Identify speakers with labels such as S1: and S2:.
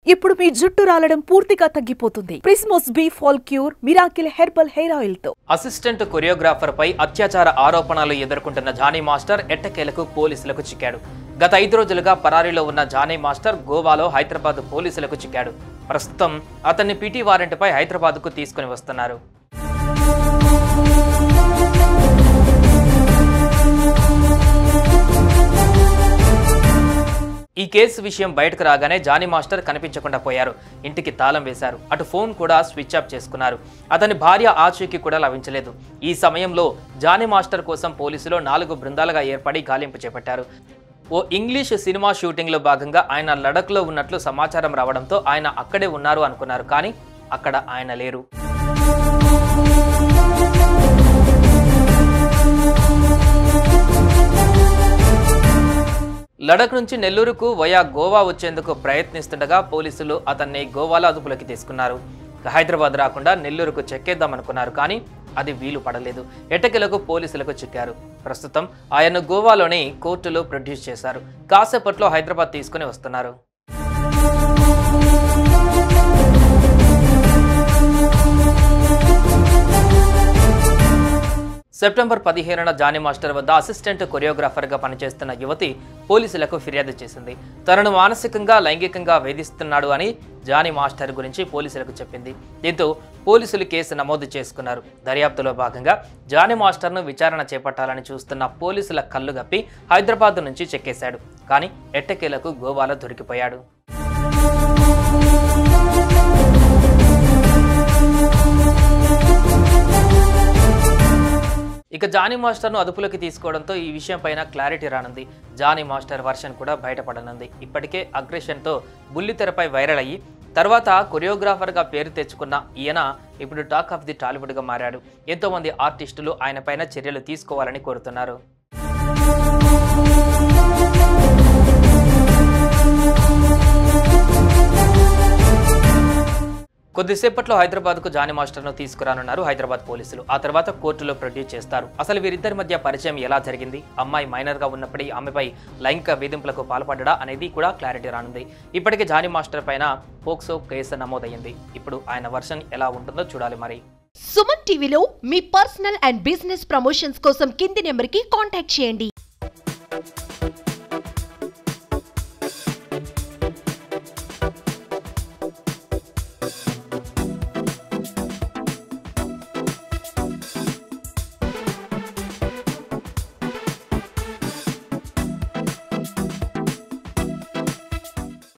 S1: ఇప్పుడు మీ జుట్టు రాలడం పూర్తిగా తగ్గిపోతుంది ప్రిస్మోస్ బీ fall cure miracle herbal hair oil తో
S2: అసిస్టెంట్ కొరియోగ్రాఫర్ పై అత్యాచార ఆరోపణలు ఎదుర్కొంటున్న జానీ మాస్టర్ ఎట్టకేలకు పోలీసులకు చిక్కాడు గత ఐదు రోజులుగా పరారీలో ఉన్న జానీ మాస్టర్ గోవాలో హైదరాబాద్ పోలీసులకు చిక్కాడు ప్రస్తుతం అతన్ని పీటీ వారెంట్పై హైదరాబాద్కు తీసుకుని వస్తున్నారు ఈ కేసు విషయం బయటకు రాగానే జానీ మాస్టర్ కనిపించకుండా పోయారు ఇంటికి తాళం వేశారు అటు ఫోన్ కూడా స్విచ్ ఆఫ్ చేసుకున్నారు అతని భార్య ఆచూకీ కూడా లభించలేదు ఈ సమయంలో జానీ మాస్టర్ కోసం పోలీసులు నాలుగు బృందాలుగా ఏర్పడి గాలింపు చేపట్టారు ఓ ఇంగ్లీష్ సినిమా షూటింగ్లో భాగంగా ఆయన లడఖ్లో ఉన్నట్లు సమాచారం రావడంతో ఆయన అక్కడే ఉన్నారు అనుకున్నారు కానీ అక్కడ ఆయన లేరు లడఖ్ నుంచి నెల్లూరుకు వయా గోవా వచ్చేందుకు ప్రయత్నిస్తుండగా పోలీసులు అతన్ని గోవాలో అదుపులోకి తీసుకున్నారు ఇక హైదరాబాద్ రాకుండా నెల్లూరుకు చెక్కేద్దామనుకున్నారు కానీ అది వీలు పడలేదు ఎట్టకెలకు పోలీసులకు చిక్కారు ప్రస్తుతం ఆయన్ను గోవాలోని కోర్టులో ప్రొడ్యూస్ చేశారు కాసేపట్లో హైదరాబాద్ తీసుకుని వస్తున్నారు సెప్టెంబర్ పదిహేనున జానీ మాస్టర్ వద్ద అసిస్టెంట్ కొరియోగ్రాఫర్గా పనిచేస్తున్న యువతి పోలీసులకు ఫిర్యాదు చేసింది తనను మానసికంగా లైంగికంగా వేధిస్తున్నాడు అని జానీ మాస్టర్ గురించి పోలీసులకు చెప్పింది దీంతో పోలీసులు కేసు నమోదు చేసుకున్నారు దర్యాప్తులో భాగంగా జానీ మాస్టర్ను విచారణ చేపట్టాలని చూస్తున్న పోలీసుల కళ్ళు గప్పి హైదరాబాద్ నుంచి చెక్కేశాడు కానీ ఎట్టకేలకు గోవాలో దొరికిపోయాడు ఇక జానీ మాస్టర్ను అదుపులోకి తీసుకోవడంతో ఈ విషయం పైన క్లారిటీ రానుంది జానీ మాస్టర్ వర్షన్ కూడా బయటపడనుంది ఇప్పటికే అగ్రెషన్తో బుల్లితెరపై వైరల్ అయ్యి తర్వాత కొరియోగ్రాఫర్గా పేరు తెచ్చుకున్న ఈయన ఇప్పుడు టాక్ ఆఫ్ ది టాలీవుడ్గా మారాడు ఎంతోమంది ఆర్టిస్టులు ఆయన పైన చర్యలు తీసుకోవాలని కోరుతున్నారు కొద్దిసేపట్లో హైదరాబాద్కు జానీ మాస్టర్ను తీసుకురానున్నారు హైదరాబాద్ పోలీసులు ఆ తర్వాత కోర్టులో ప్రొడ్యూస్ చేస్తారు అసలు వీరిద్దరి మధ్య పరిచయం ఎలా జరిగింది అమ్మాయి మైనర్గా ఉన్నప్పటి ఆమెపై లైంగిక వేధింపులకు పాల్పడ్డా అనేది కూడా క్లారిటీ రానుంది ఇప్పటికే జానీ మాస్టర్ పైన పోక్సో కేసు నమోదయ్యింది ఇప్పుడు ఆయన వర్షన్ ఎలా ఉంటుందో చూడాలి మరి
S3: సుమన్ టీవీలో మీ పర్సనల్ అండ్ బిజినెస్ ప్రమోషన్స్ కోసం కింది నెంబర్కి కాంటాక్ట్ చేయండి